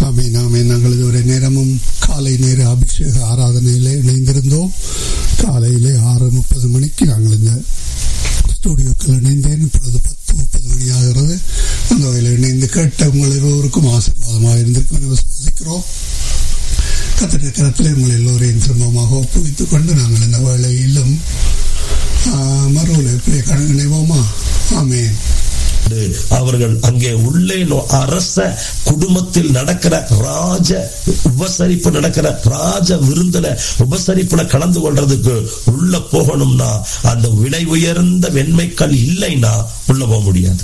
ஆமீன் ஆமீன் நாங்கள் இதுவரை நேரமும் காலை நேர அபிஷேக ஆராதனையிலே இணைந்திருந்தோம் காலையிலே ஆறு முப்பது மணிக்கு நாங்கள் இந்த ஸ்டூடியோக்கள் இணைந்தேன் இப்பொழுது பத்து முப்பது மணி ஆகிறது அந்த வகையில் இணைந்து கேட்ட உங்கள் எல்லோருக்கும் ஆசீர்வாதமாக இருந்திருக்கும் என விசுவாசிக்கிறோம் கத்திர கரத்தில் உங்கள் எல்லோரையும் திரும்பமாக ஒப்புவித்துக் கொண்டு நாங்கள் இந்த வேளையிலும் மறு உழைப்பிலே இணைவோமா ஆமேன் அவர்கள் அங்கே உள்ளே அரச குடும்பத்தில் நடக்கிற ராஜ உபசரிப்பு நடக்கிற ராஜ விருந்துல உபசரிப்புல கலந்து கொள்றதுக்கு உள்ள போகணும்னா அந்த விலை உயர்ந்த வெண்மைக்கல் இல்லைன்னா உள்ள போக முடியாது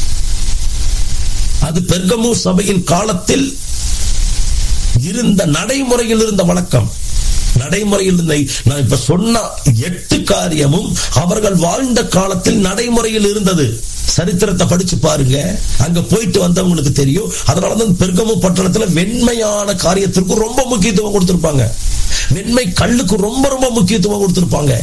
அது பெர்கமு சபையின் காலத்தில் இருந்த நடைமுறையில் இருந்த வழக்கம் நடைமுறையில் இருந்த நான் இப்ப சொன்ன எட்டு காரியமும் அவர்கள் வாழ்ந்த காலத்தில் நடைமுறையில் இருந்தது சரித்திரத்தை படிச்சு பாருங்க அங்க போயிட்டு வந்தவங்களுக்கு தெரியும் அதனாலதான் பெருகமு பட்டணத்துல வெண்மையான காரியத்திற்கு ரொம்ப முக்கியத்துவம் கொடுத்திருப்பாங்க வெண்மை கல்லுக்கு ரொம்ப ரொம்ப முக்கியத்துவம் கொடுத்திருப்பாங்க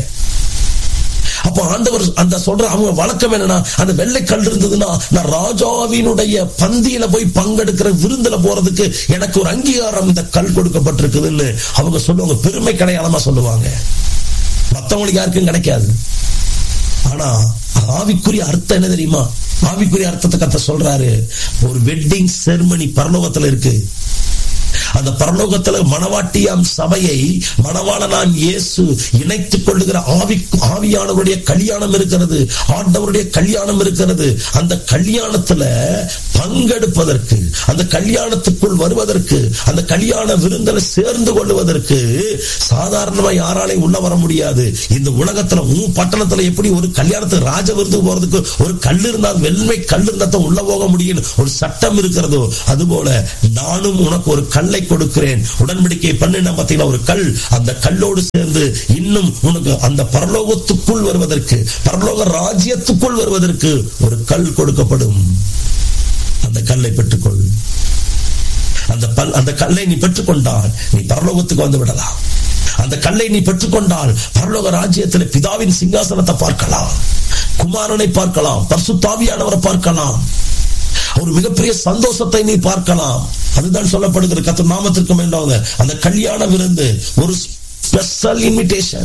அப்ப ஆண்டவர் அந்த சொல்ற அவங்க வழக்கம் என்னன்னா அந்த வெள்ளை கல் இருந்ததுன்னா நான் ராஜாவினுடைய பந்தியில போய் பங்கெடுக்கிற விருந்துல போறதுக்கு எனக்கு ஒரு அங்கீகாரம் இந்த கல் கொடுக்கப்பட்டிருக்குதுன்னு அவங்க சொல்லுவாங்க பெருமை கடையாளமா சொல்லுவாங்க மத்தவங்களுக்கு யாருக்கும் கிடைக்காது ஆனா ஆவிக்குரிய அர்த்தம் என்ன தெரியுமா ஆவிக்குரிய அர்த்தத்தை கத்த சொல்றாரு ஒரு வெட்டிங் செர்மனி பரலோகத்துல இருக்கு அந்த பரலோகத்துல மணவாட்டியாம் சபையை மணவாளனான் இயேசு இணைத்துக் கொள்ளுகிற ஆவி ஆவியானவருடைய கல்யாணம் இருக்கிறது ஆண்டவருடைய கல்யாணம் இருக்கிறது அந்த கல்யாணத்துல பங்கெடுப்பதற்கு அந்த கல்யாணத்துக்குள் வருவதற்கு அந்த கல்யாண விருந்தில் சேர்ந்து கொள்வதற்கு சாதாரணமா யாராலையும் உள்ள வர முடியாது இந்த உலகத்துல உன் பட்டணத்துல எப்படி ஒரு கல்யாணத்துக்கு ராஜ விருந்து போறதுக்கு ஒரு கல் இருந்தால் வெண்மை கல் இருந்தா உள்ள போக முடியும் ஒரு சட்டம் இருக்கிறதோ அதுபோல நானும் உனக்கு ஒரு கல்லை கொடுக்கிறேன் உடன்படிக்கை பண்ணின பார்த்தீங்கன்னா ஒரு கல் அந்த கல்லோடு சேர்ந்து இன்னும் உனக்கு அந்த பரலோகத்துக்குள் வருவதற்கு பரலோக ராஜ்யத்துக்குள் வருவதற்கு ஒரு கல் கொடுக்கப்படும் அந்த கல்லை பெற்றுக்கொள் அந்த பல் அந்த கல்லை நீ பெற்றுக்கொண்டால் நீ பரலோகத்துக்கு வந்து விடலாம் அந்த கல்லை நீ பெற்றுக்கொண்டால் பரலோக ராஜ்யத்தில் பிதாவின் சிங்காசனத்தை பார்க்கலாம் குமாரனை பார்க்கலாம் பர்சுத்தாவியானவரை பார்க்கலாம் ஒரு மிகப்பெரிய சந்தோஷத்தை நீ பார்க்கலாம் அதுதான் சொல்லப்படுகிற கத்த நாமத்திற்கு மேலாக அந்த கல்யாண விருந்து ஒரு special invitation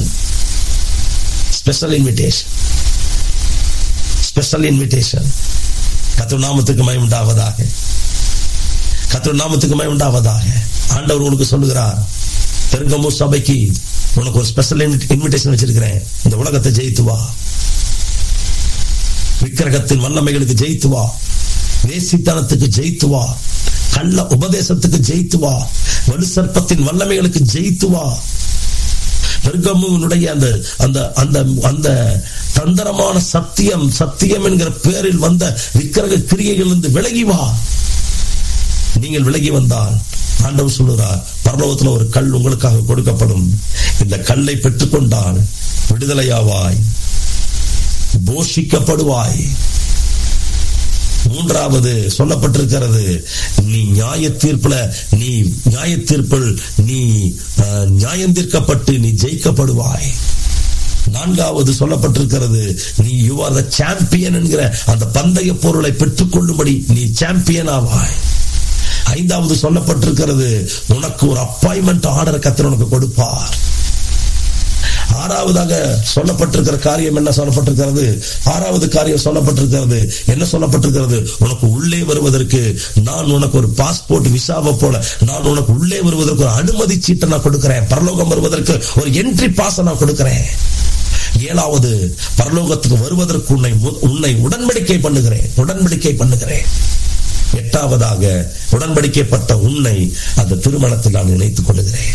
special invitation special invitation கத்து நாமத்துக்கு மயம் உண்டாவதாக கத்து நாமத்துக்கு மயம் உண்டாவதாக ஆண்டவர் உனக்கு சொல்லுகிறார் பெருங்கமூ சபைக்கு உனக்கு ஒரு ஸ்பெஷல் இன்விடேஷன் வச்சிருக்கிறேன் இந்த உலகத்தை ஜெயித்து வா விக்கிரகத்தின் வல்லமைகளுக்கு ஜெயித்து வா வேசித்தனத்துக்கு ஜெயித்து வா கள்ள உபதேசத்துக்கு ஜெயித்து வா வலு சர்ப்பத்தின் வல்லமைகளுக்கு ஜெயித்து வா பெருகமுனுடைய அந்த அந்த அந்த அந்த தந்திரமான சத்தியம் சத்தியம் என்கிற பேரில் வந்த விக்கிரக கிரியைகள் இருந்து விலகி வா நீங்கள் விலகி வந்தால் ஆண்டவர் சொல்லுகிறார் பரலோகத்தில் ஒரு கல் உங்களுக்காக கொடுக்கப்படும் இந்த கல்லை பெற்றுக்கொண்டால் விடுதலையாவாய் போஷிக்கப்படுவாய் மூன்றாவது சொல்லப்பட்டிருக்கிறது நீ நியாய தீர்ப்புல நீ நியாய தீர்ப்பில் நீ நியாயம் தீர்க்கப்பட்டு நீ ஜெயிக்கப்படுவாய் நான்காவது சொல்லப்பட்டிருக்கிறது நீ யூ ஆர் த சாம்பியன் என்கிற அந்த பந்தய பொருளை பெற்றுக்கொள்ளும்படி நீ சாம்பியன் ஆவாய் ஐந்தாவது சொல்லப்பட்டிருக்கிறது உனக்கு ஒரு அப்பாயின்மெண்ட் ஆர்டர் கத்திர உனக்கு கொடுப்பார் ஆறாவதாக சொல்லப்பட்டிருக்கிற காரியம் என்ன சொல்லப்பட்டிருக்கிறது ஆறாவது காரியம் சொல்லப்பட்டிருக்கிறது என்ன சொல்லப்பட்டிருக்கிறது உனக்கு உள்ளே வருவதற்கு நான் உனக்கு ஒரு பாஸ்போர்ட் விசாவை போல நான் உனக்கு உள்ளே வருவதற்கு ஒரு அனுமதி சீட்டை நான் கொடுக்கிறேன் பரலோகம் வருவதற்கு ஒரு என்ட்ரி பாஸ் நான் கொடுக்கிறேன் ஏழாவது பரலோகத்துக்கு வருவதற்கு உன்னை உன்னை உடன்படிக்கை பண்ணுகிறேன் உடன்படிக்கை பண்ணுகிறேன் எட்டாவதாக உடன்படிக்கைப்பட்ட உன்னை அந்த திருமணத்தில் நான் இணைத்துக் கொள்ளுகிறேன்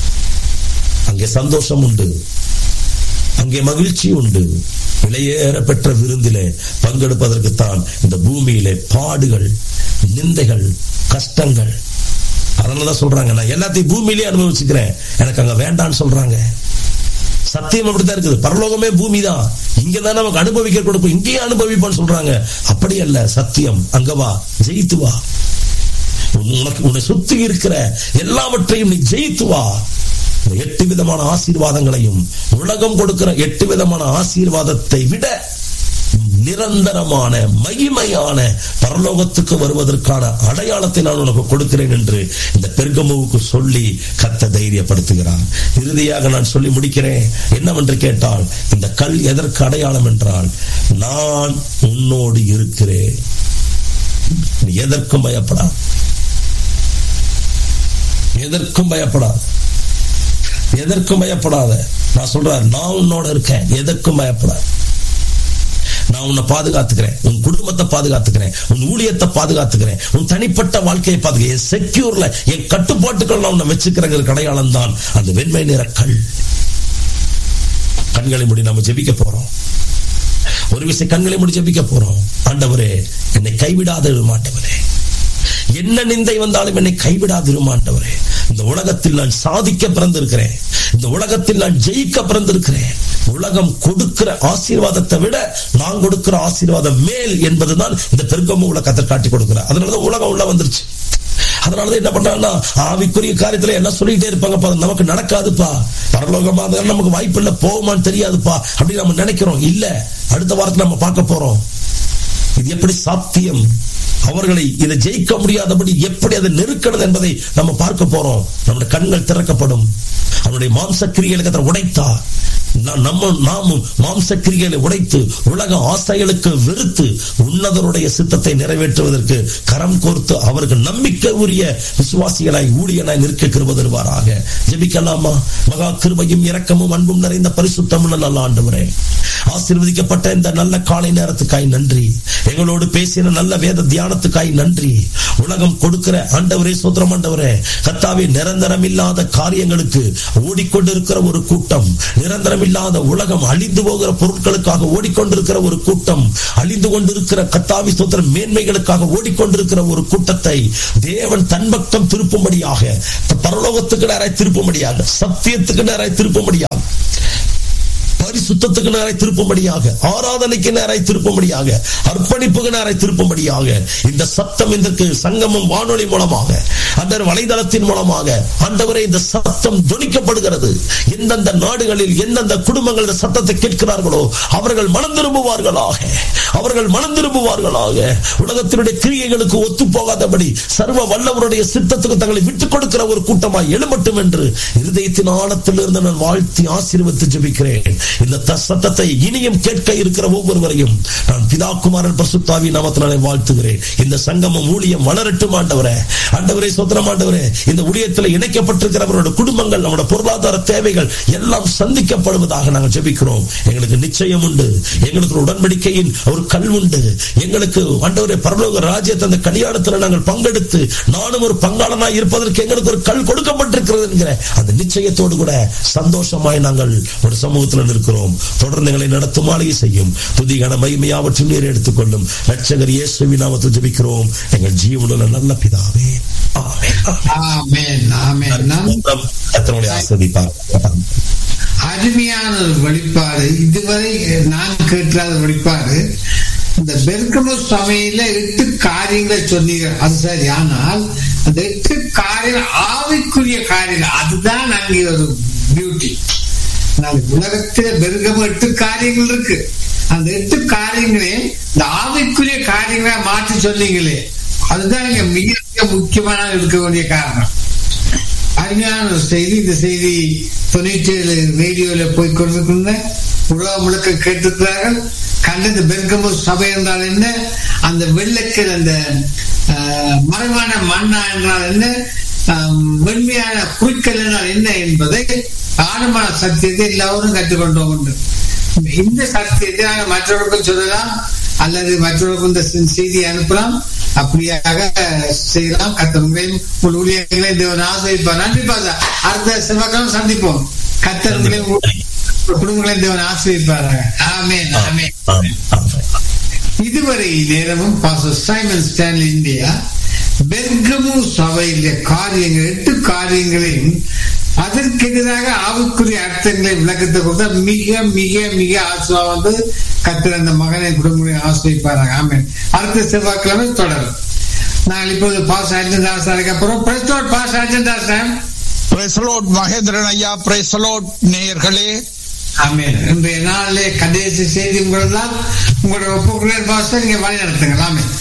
அங்கே சந்தோஷம் உண்டு அங்கே மகிழ்ச்சி உண்டு விலையேற பெற்ற விருந்திலே பங்கெடுப்பதற்குத்தான் இந்த பூமியிலே பாடுகள் நிந்தைகள் கஷ்டங்கள் அதனாலதான் சொல்றாங்க நான் எல்லாத்தையும் பூமியிலே அனுபவிச்சுக்கிறேன் எனக்கு அங்க வேண்டான்னு சொல்றாங்க சத்தியம் அப்படித்தான் இருக்குது பரலோகமே பூமி தான் இங்கதான் நமக்கு அனுபவிக்க கொடுப்போம் இங்கேயே அனுபவிப்பான்னு சொல்றாங்க அப்படி அல்ல சத்தியம் அங்க வா ஜெயித்து வா உனக்கு உன்னை சுத்தி இருக்கிற எல்லாவற்றையும் நீ ஜெயித்து வா எட்டு விதமான ஆசீர்வாதங்களையும் உலகம் கொடுக்கிற எட்டு விதமான ஆசீர்வாதத்தை விட நிரந்தரமான மகிமையான பரலோகத்துக்கு வருவதற்கான அடையாளத்தை நான் உனக்கு கொடுக்கிறேன் என்று இந்த பெருகமுவுக்கு சொல்லி கத்த தைரியப்படுத்துகிறார் இறுதியாக நான் சொல்லி முடிக்கிறேன் என்னவென்று கேட்டால் இந்த கல் எதற்கு அடையாளம் என்றால் நான் உன்னோடு இருக்கிறேன் நீ எதற்கும் பயப்படாது எதற்கும் பயப்படாது எதற்கும் பயப்படாத நான் சொல்றேன் நான் உன்னோட இருக்கேன் எதற்கும் பயப்படாது நான் உன்னை பாதுகாத்துக்கிறேன் உன் குடும்பத்தை பாதுகாத்துக்கிறேன் உன் ஊழியத்தை பாதுகாத்துக்கிறேன் உன் தனிப்பட்ட வாழ்க்கையை பாதுகாக்கிறேன் செக்யூர்ல என் கட்டுப்பாட்டுக்கள் நான் உன்னை வச்சுக்கிறேங்கிற அடையாளம் தான் அந்த வெண்மை நிற கல் கண்களை மூடி நம்ம ஜெபிக்க போறோம் ஒரு விஷயம் கண்களை மூடி ஜெபிக்க போறோம் ஆண்டவரே என்னை கைவிடாத மாட்டவரே என்ன நிந்தை வந்தாலும் என்னை கைவிடாதிரும் ஆண்டவரே இந்த உலகத்தில் நான் சாதிக்க பிறந்திருக்கிறேன் இந்த உலகத்தில் நான் ஜெயிக்க பிறந்திருக்கிறேன் உலகம் கொடுக்கிற ஆசீர்வாதத்தை விட நான் கொடுக்கிற ஆசீர்வாதம் மேல் என்பதுதான் இந்த பெருங்கம உலகத்தை காட்டி கொடுக்கிறார் அதனாலதான் உலகம் உள்ள வந்துருச்சு அதனாலதான் என்ன பண்றாங்கன்னா ஆவிக்குரிய காரியத்துல என்ன சொல்லிட்டே இருப்பாங்கப்பா அது நமக்கு நடக்காதுப்பா பரலோகமா அதெல்லாம் நமக்கு வாய்ப்பு இல்ல போகுமான்னு தெரியாதுப்பா அப்படின்னு நம்ம நினைக்கிறோம் இல்ல அடுத்த வாரத்துல நம்ம பார்க்க போறோம் இது எப்படி சாத்தியம் அவர்களை இதை ஜெயிக்க முடியாதபடி எப்படி அதை நெருக்கிறது என்பதை நம்ம பார்க்க போறோம் நம்முடைய கண்கள் திறக்கப்படும் அவனுடைய மாம்ச கிரியைகளை உடைத்தார் நம்ம நாமும் மாம்ச கிரிகளை உடைத்து உலக ஆசைகளுக்கு வெறுத்து உன்னதருடைய சித்தத்தை நிறைவேற்றுவதற்கு கரம் கோர்த்து அவருக்கு நம்பிக்கை உரிய விசுவாசிகளாய் ஊழியனாய் நிற்க கிருப தருவாராக ஜெபிக்கலாமா மகா கிருபையும் இரக்கமும் அன்பும் நிறைந்த பரிசுத்தம் நல்ல ஆண்டவரே ஆசீர்வதிக்கப்பட்ட இந்த நல்ல காலை நேரத்துக்காய் நன்றி எங்களோடு பேசின நல்ல வேத தியானத்துக்காய் நன்றி உலகம் கொடுக்கிற ஆண்டவரே சுத்திரம் ஆண்டவரே கத்தாவே நிரந்தரம் இல்லாத காரியங்களுக்கு ஓடிக்கொண்டிருக்கிற ஒரு கூட்டம் நிரந்தரம் இல்லாத உலகம் அழிந்து போகிற பொருட்களுக்காக ஓடிக்கொண்டிருக்கிற ஒரு கூட்டம் அழிந்து கொண்டிருக்கிற கத்தாவி சுத்திர மேன்மைகளுக்காக ஓடிக்கொண்டிருக்கிற ஒரு கூட்டத்தை தேவன் தன் பக்கம் திருப்பும்படியாக பரலோகத்துக்கு நேராய் திருப்பும்படியாக சத்தியத்துக்கு நேராய் திருப்பும்படியாக பரிசுத்தத்துக்கு நேராய் திருப்பும்படியாக ஆராதனைக்கு நேராய் திருப்பும்படியாக அர்ப்பணிப்புக்கு நேராய் திருப்பும்படியாக இந்த சத்தம் இதற்கு சங்கமம் வானொலி மூலமாக அந்த வலைதளத்தின் மூலமாக ஆண்டவரே இந்த சத்தம் துணிக்கப்படுகிறது எந்தெந்த நாடுகளில் எந்தெந்த குடும்பங்கள் இந்த சத்தத்தை கேட்கிறார்களோ அவர்கள் மனம் திரும்புவார்களாக அவர்கள் மனம் திரும்புவார்களாக உலகத்தினுடைய கிரியைகளுக்கு ஒத்து போகாதபடி சர்வ வல்லவருடைய சித்தத்துக்கு தங்களை விட்டுக் கொடுக்கிற ஒரு கூட்டமாய் எழுமட்டும் என்று இருதயத்தின் ஆழத்தில் இருந்து நான் வாழ்த்தி ஆசீர்வத்து ஜெபிக்கிறேன் இந்த சத்தத்தை இனியும் கேட்க இருக்கிற ஒவ்வொருவரையும் நான் பிதா குமாரன் பசுத்தாவி நாமத்தினாலே வாழ்த்துகிறேன் இந்த சங்கமம் ஊழியம் வளரட்டும் ஆண்டவரே ஆண்டவரே சொந்தரம் ஆண்டவரே இந்த ஊழியத்தில் இணைக்கப்பட்டிருக்கிறவரோட குடும்பங்கள் நம்முடைய பொருளாதார தேவைகள் எல்லாம் சந்திக்கப்படுவதாக நாங்கள் ஜெபிக்கிறோம் எங்களுக்கு நிச்சயம் உண்டு எங்களுக்கு ஒரு உடன்படிக்கையின் ஒரு கல் உண்டு எங்களுக்கு ஆண்டவரே பரலோக ராஜ்யத்தை அந்த கல்யாணத்தில் நாங்கள் பங்கெடுத்து நானும் ஒரு பங்காளனாய் இருப்பதற்கு எங்களுக்கு ஒரு கல் கொடுக்கப்பட்டிருக்கிறது என்கிற அந்த நிச்சயத்தோடு கூட சந்தோஷமாய் நாங்கள் ஒரு சமூகத்தில் இருக்கிறோம் தொடர்ந்து எங்களை நடத்தும் ஆலையை செய்யும் துதிகன மகிமையாவற்றின் நீர் எடுத்துக்கொள்ளும் ரட்சகர் இயேசுவின் நாமத்தில் ஜெபிக்கிறோம் எங்கள் ஜீவனுள்ள நல்ல பிதாவே கத்தனுடைய ஆஸ்வதிப்பார் அருமையான ஒரு வெளிப்பாடு இதுவரை நான் கேட்டாத வெளிப்பாடு இந்த பெருக்கம சமையல எட்டு காரியங்களை சொன்னீங்க அது சரி ஆனால் அந்த எட்டு காரியம் ஆவிக்குரிய காரியங்கள் அதுதான் அங்கே ஒரு பியூட்டி உலகத்துல பெருகம் எட்டு காரியங்கள் இருக்கு அந்த எட்டு காரியங்களே இந்த ஆவிக்குரிய காரியங்களா மாற்றி சொன்னீங்களே அதுதான் இங்க மிக மிக முக்கியமான இருக்க வேண்டிய காரணம் அருமையான ஒரு செய்தி இந்த செய்தி தொண்ணூற்றி ஏழு ரேடியோல போய் கொண்டிருக்கின்ற உலகம் முழுக்க கேட்டிருக்கிறார்கள் கண்டது பெருக்கமோ சபை என்றால் என்ன அந்த வெள்ளக்கல் அந்த மறைவான மண்ணா என்றால் என்ன வெண்மையான குறுக்கல் என்றால் என்ன என்பதை ஆழமான சத்தியத்தை எல்லாரும் கற்றுக்கொண்டோம் உண்டு இந்த சத்தியத்தை நாங்கள் மற்றவர்களுக்கும் சொல்லலாம் அல்லது மற்றவர்களுக்கும் இந்த செய்தியை அனுப்பலாம் அப்படியாக செய்யலாம் கத்தவங்களையும் ஊழியர்களையும் தேவன் ஆசிரிப்பார் நன்றி பாதா அடுத்த செவ்வாய்க்கிழமை சந்திப்போம் கத்தவங்களையும் குடும்பங்களையும் தேவன் ஆசிரிப்பாராக ஆமே ஆமே இதுவரை நேரமும் பாச சைமன் ஸ்டான்லி இந்தியா பெர்கமு சபையில காரியங்கள் எட்டு காரியங்களையும் அதற்கு எதிராக ஆவுக்குரிய அர்த்தங்களை விளக்கத்தை கொடுத்தா மிக மிக மிக ஆசுவா வந்து கத்திர அந்த மகனை குடும்பங்களை ஆசிரிப்பாராங்க ஆமே அடுத்த செவ்வாய்க்கிழமை தொடரும் நாங்கள் இப்போது பாஸ் அர்ஜன் தாஸ் அப்புறம் பிரஸ்லோட் பாஸ் அர்ஜன் தாஸ் பிரசலோட் மகேந்திரன் ஐயா பிரசலோட் நேயர்களே ஆமென் இன்றைய நாளிலே கடைசி செய்தி உங்களதான் உங்களோட ஒப்புக்குரியர் பாஸ்டர் நீங்க வழி நடத்துங்கள் ஆமென்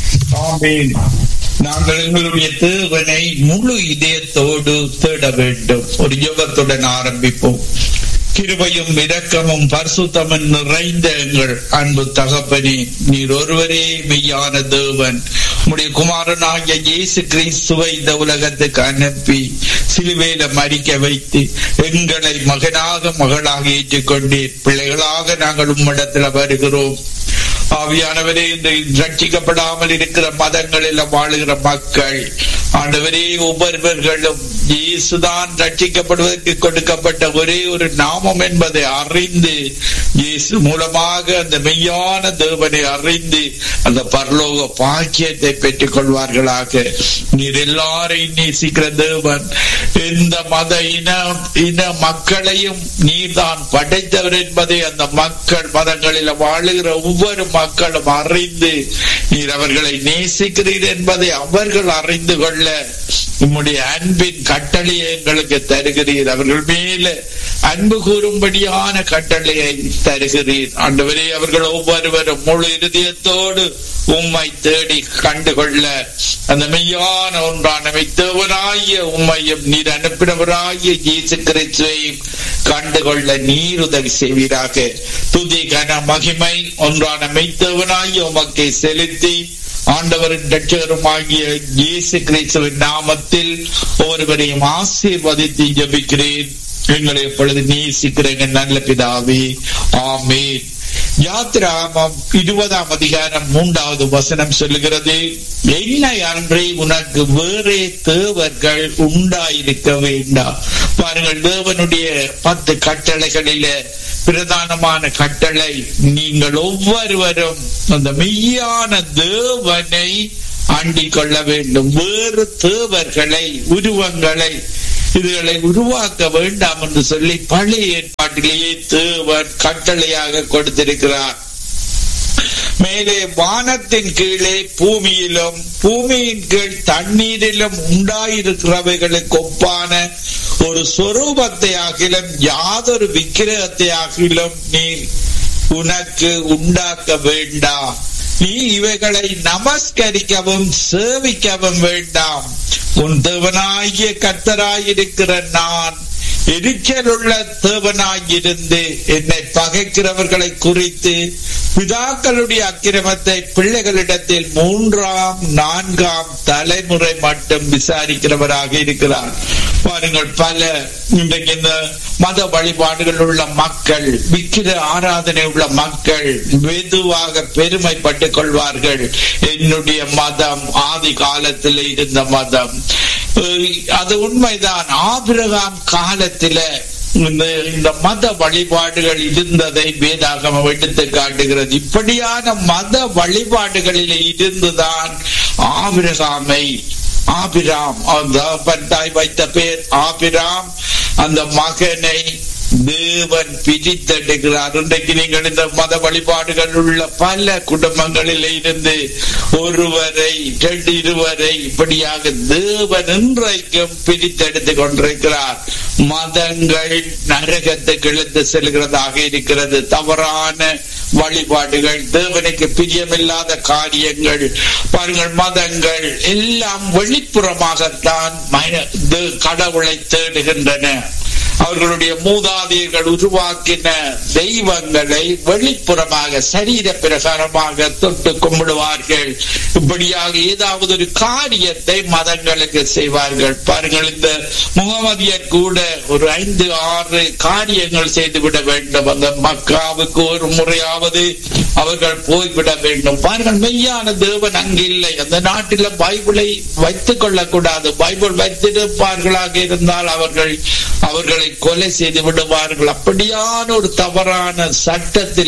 ஆமென் நாங்கள் எங்களுடைய தேவனை முழு இதயத்தோடு தேட வேண்டும் ஒரு யுகத்துடன் ஆரம்பிப்போம் கிருபையும் இரக்கமும் பரிசுத்தமும் நிறைந்த எங்கள் அன்பு தகப்பனே நீர் ஒருவரே மெய்யான தேவன் உடைய குமாரனாகிய இயேசு கிறிஸ்துவை இந்த உலகத்துக்கு அனுப்பி சிலுவையில மறிக்க வைத்து எங்களை மகனாக மகளாக ஏற்றுக்கொண்டீர் பிள்ளைகளாக நாங்கள் உம்மிடத்துல வருகிறோம் ஆவியானவரே இந்த ரட்சிக்கப்படாமல் இருக்கிற மதங்களில் வாழுகிற மக்கள் ஆண்டவரே ஒவ்வொருவர்களும் இயேசுதான் ரட்சிக்கப்படுவதற்கு கொடுக்கப்பட்ட ஒரே ஒரு நாமம் என்பதை அறிந்து இயேசு மூலமாக அந்த மெய்யான தேவனை அறிந்து அந்த பரலோக பாக்கியத்தை பெற்றுக் கொள்வார்களாக நீர் எல்லாரையும் நேசிக்கிற தேவன் எந்த மத இன இன மக்களையும் நீர்தான் படைத்தவர் என்பதை அந்த மக்கள் மதங்களில் வாழுகிற ஒவ்வொரு மக்களும் அறிந்து நீர் அவர்களை நேசிக்கிறீர் என்பதை அவர்கள் அறிந்து கொள்ள உம்முடைய அன்பின் கட்டளையை எங்களுக்கு தருகிறீர் அவர்கள் மேல அன்பு கூறும்படியான கட்டளையை தருகிறீர் ஆண்டவரே அவர்கள் ஒவ்வொருவரும் முழு இருதயத்தோடு உம்மை தேடி கண்டுகொள்ள அந்த மெய்யான ஒன்றான மெய்த்தவராகிய உம்மையும் நீர் அனுப்பினவராகிய இயேசு கிறிஸ்துவையும் கண்டுகொள்ள நீர் உதவி செய்வீராக துதி கன மகிமை ஒன்றான மெய்த்தவனாகிய உமக்கை செலுத்தி ஆண்டவரின் ரட்சகருமாகிய இயேசு கிறிஸ்துவின் நாமத்தில் ஒருவரையும் ஆசீர்வதித்து ஜபிக்கிறேன் எங்களை எப்பொழுது நேசிக்கிற எங்கள் நல்ல பிதாவே ஆமேன் யாத்ராமம் இருபதாம் அதிகாரம் மூன்றாவது வசனம் சொல்லுகிறது என்னை அன்றி உனக்கு வேறே தேவர்கள் உண்டாயிருக்க வேண்டாம் பாருங்கள் தேவனுடைய பத்து கட்டளைகளில பிரதானமான கட்டளை நீங்கள் ஒவ்வொருவரும் அந்த மெய்யான தேவனை அண்டிக் கொள்ள வேண்டும் வேறு தேவர்களை உருவங்களை இதுகளை உருவாக்க வேண்டாம் என்று சொல்லி பழைய ஏற்பாட்டிலேயே தேவன் கட்டளையாக கொடுத்திருக்கிறார் மேலே வானத்தின் கீழே பூமியிலும் பூமியின் கீழ் தண்ணீரிலும் உண்டாயிருக்கிறவைகளுக்கு ஒப்பான ஒரு சொரூபத்தை ஆகிலும் யாதொரு விக்கிரகத்தை ஆகிலும் நீ உனக்கு உண்டாக்க வேண்டாம் நீ இவைகளை நமஸ்கரிக்கவும் சேவிக்கவும் வேண்டாம் உன் தேவனாகிய கர்த்தராயிருக்கிற நான் எரிச்சலுள்ள தேவனாயிருந்து என்னை பகைக்கிறவர்களை குறித்து பிதாக்களுடைய அக்கிரமத்தை பிள்ளைகளிடத்தில் மூன்றாம் நான்காம் தலைமுறை மட்டும் விசாரிக்கிறவராக இருக்கிறார் பாருங்கள் பல இன்றைக்கு இந்த மத வழிபாடுகள் உள்ள மக்கள் விக்கிர ஆராதனை உள்ள மக்கள் மெதுவாக பெருமைப்பட்டுக் கொள்வார்கள் என்னுடைய மதம் ஆதி காலத்தில் இருந்த மதம் அது உண்மைதான் ஆபிரகாம் காலத்தில இந்த இந்த மத வழிபாடுகள் இருந்ததை வேதாகமம் எடுத்து காட்டுகிறது இப்படியான மத வழிபாடுகளில் இருந்துதான் ஆபிரகாமை ஆபிராம் அந்த தாய் வைத்த பேர் ஆபிராம் அந்த மகனை தேவன் பிரித்தெடுக்கிறார் இன்றைக்கு நீங்கள் இந்த மத வழிபாடுகள் உள்ள பல குடும்பங்களில் இருந்து ஒருவரை ரெண்டு இருவரை இப்படியாக தேவன் இன்றைக்கும் பிரித்தெடுத்து கொண்டிருக்கிறார் மதங்கள் நரகத்துக்கு இழுத்து செல்கிறதாக இருக்கிறது தவறான வழிபாடுகள் தேவனுக்கு பிரியமில்லாத காரியங்கள் பாருங்கள் மதங்கள் எல்லாம் வெளிப்புறமாகத்தான் கடவுளை தேடுகின்றன அவர்களுடைய மூதாதையர்கள் உருவாக்கின தெய்வங்களை வெளிப்புறமாக சரீர பிரகாரமாக தொட்டு கும்பிடுவார்கள் இப்படியாக ஏதாவது ஒரு காரியத்தை மதங்களுக்கு செய்வார்கள் பாருங்கள் இந்த முகமதியர் கூட ஒரு ஐந்து ஆறு காரியங்கள் செய்துவிட வேண்டும் அந்த மக்காவுக்கு ஒரு முறையாவது அவர்கள் போய்விட வேண்டும் பாருங்கள் மெய்யான தேவன் அங்கு இல்லை அந்த நாட்டில் பைபிளை வைத்துக் கொள்ளக்கூடாது பைபிள் வைத்திருப்பார்களாக இருந்தால் அவர்கள் அவர்களை கொலை செய்து விடுவார்கள் அப்படியான ஒரு தவறான சட்டத்தில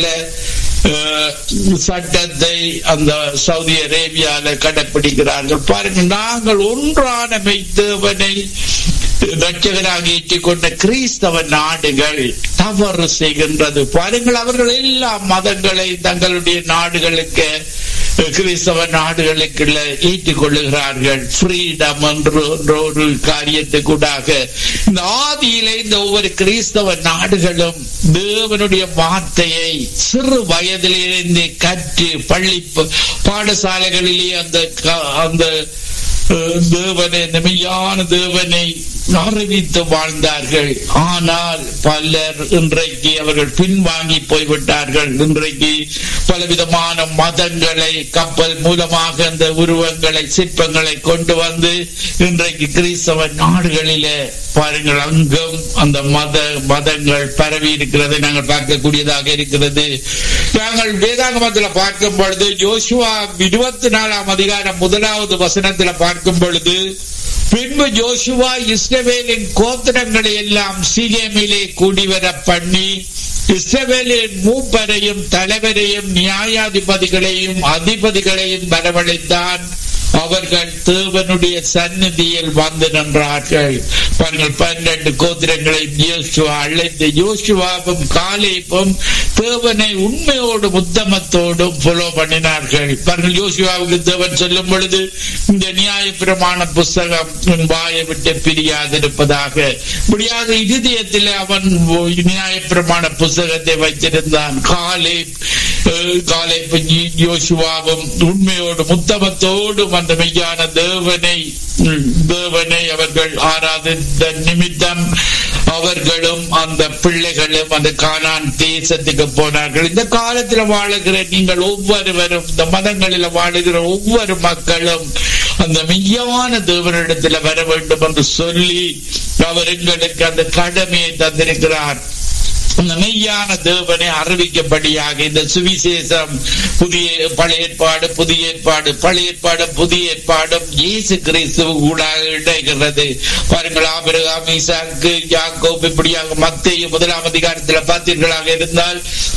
சட்டத்தை அந்த சவுதி அரேபியால கடைபிடிக்கிறார்கள் பாருங்கள் நாங்கள் ஒன்றான மெய்தேவனை ரட்சகராக ஏற்றிக்கொண்ட கிறிஸ்தவ நாடுகள் தவறு செய்கின்றது பாருங்கள் அவர்கள் எல்லா மதங்களை தங்களுடைய நாடுகளுக்கு கிறிஸ்தவ நாடுகளுக்குள்ள ஏற்றுக் கொள்ளுகிறார்கள் ஃப்ரீடம் என்று என்ற ஒரு காரியத்துக்கூடாக இந்த ஆதியிலே இந்த ஒவ்வொரு கிறிஸ்தவ நாடுகளும் தேவனுடைய வார்த்தையை சிறு வயதிலிருந்தே கற்று பள்ளி ப- பாடசாலைகளிலே அந்த க- அந்த அஹ், தேவனை இந்த மெய்யான தேவனை அறிவித்து வாழ்ந்தார்கள் ஆனால் பலர் இன்றைக்கு அவர்கள் பின்வாங்கி போய்விட்டார்கள் இன்றைக்கு பலவிதமான மதங்களை கப்பல் மூலமாக அந்த உருவங்களை சிற்பங்களை கொண்டு வந்து இன்றைக்கு கிறிஸ்தவ நாடுகளிலே பாருங்கள் அங்கும் அந்த மத மதங்கள் பரவி இருக்கிறதை நாங்கள் பார்க்கக்கூடியதாக இருக்கிறது நாங்கள் வேதாகமத்தில் பார்க்கும் பொழுது ஜோசுவா இருபத்தி நாலாம் அதிகாரம் முதலாவது வசனத்தில் பார்க்கும் பொழுது பின்பு ஜோசுவா இஸ்ரவேலின் கோத்திரங்களை எல்லாம் சீகேமிலே கூடிவர பண்ணி இஸ்ரவேலின் மூப்பரையும் தலைவரையும் நியாயாதிபதிகளையும் அதிபதிகளையும் வரவழைத்தான் அவர்கள் தேவனுடைய சந்நிதியில் வந்து நின்றார்கள் பாருங்கள் பன்னெண்டு கோத்திரங்களை யோசுவா அழைத்து யோசுவாவும் காலேப்பும் தேவனை உண்மையோடு உத்தமத்தோடும் ஃபாலோ பண்ணினார்கள் பாருங்கள் யோசுவாவுக்கு தேவன் சொல்லும் பொழுது இந்த நியாய பிரமாண புஸ்தகம் உன் வாயை விட்டு பிரியாதிருப்பதாக இப்படியாக இருதயத்தில் அவன் நியாய பிரமாண புஸ்தகத்தை வைத்திருந்தான் காலே காலை யோசுவாவும் உண்மையோடு முத்தமத்தோடும் அந்த மெய்யான தேவனை ம், தேவனை அவர்கள் ஆராதித்த நிமித்தம் அவர்களும் அந்த பிள்ளைகளும் அந்த கானான் தேசத்துக்கு போனார்கள் இந்த காலத்தில் வாழுகிற நீங்கள் ஒவ்வொருவரும் இந்த மதங்களில் வாழுகிற ஒவ்வொரு மக்களும் அந்த மெய்யான தேவனிடத்தில் வர வேண்டும் என்று சொல்லி அவர் எங்களுக்கு அந்த கடமையை தந்திருக்கிறார் இந்த மெய்யான தேவனை அறிவிக்கப்படியாக இந்த சுவிசேஷம் புதிய பழைய ஏற்பாடு புதிய ஏற்பாடு பழைய ஏற்பாடு புதிய ஏற்பாடும் இயேசு கிறிஸ்து கூட இணைகிறது பாருங்கள் ஆபிரகாம் ஈசாக்கு யாக்கோப் இப்படியாக மத்திய முதலாம் அதிகாரத்தில் பார்த்தீர்களாக இருந்தால்